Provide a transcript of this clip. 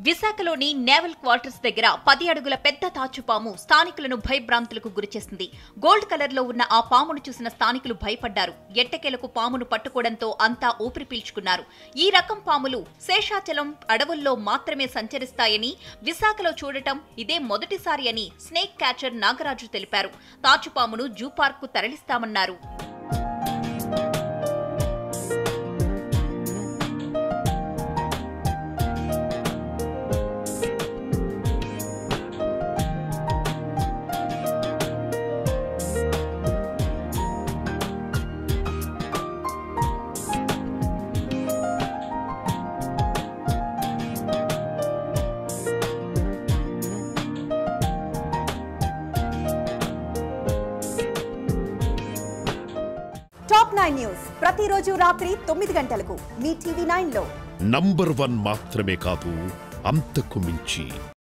విశాఖలోని naval quarters దగ్గర పది అడుగుల పెద్ద తాచుపాము స్థానికులను భయభ్రాంతులకు గురిచేసింది గోల్డ్ కలర్ లో ఉన్న ఆ పామును చూసిన స్థానికులు భయపడ్డారు ఎట్టకేలకు పామును పట్టుకోవడంతో అంతా ఊపిరి పీల్చుకున్నారు ఈ రకం పాములు శేషాచలం అడవుల్లో మాత్రమే సంచరిస్తాయని విశాఖలో చూడటం ఇదే మొదటిసారి అని స్నేక్ క్యాచర్ నాగరాజు తెలిపారు తాచుపామును జూ పార్క్ కు తరలిస్తామన్నారు టాప్ నైన్ న్యూస్ ప్రతిరోజు రాత్రి తొమ్మిది గంటలకు మీ టీవీ నైన్ లో నంబర్ వన్ మాత్రమే కాదు అంతకు మించి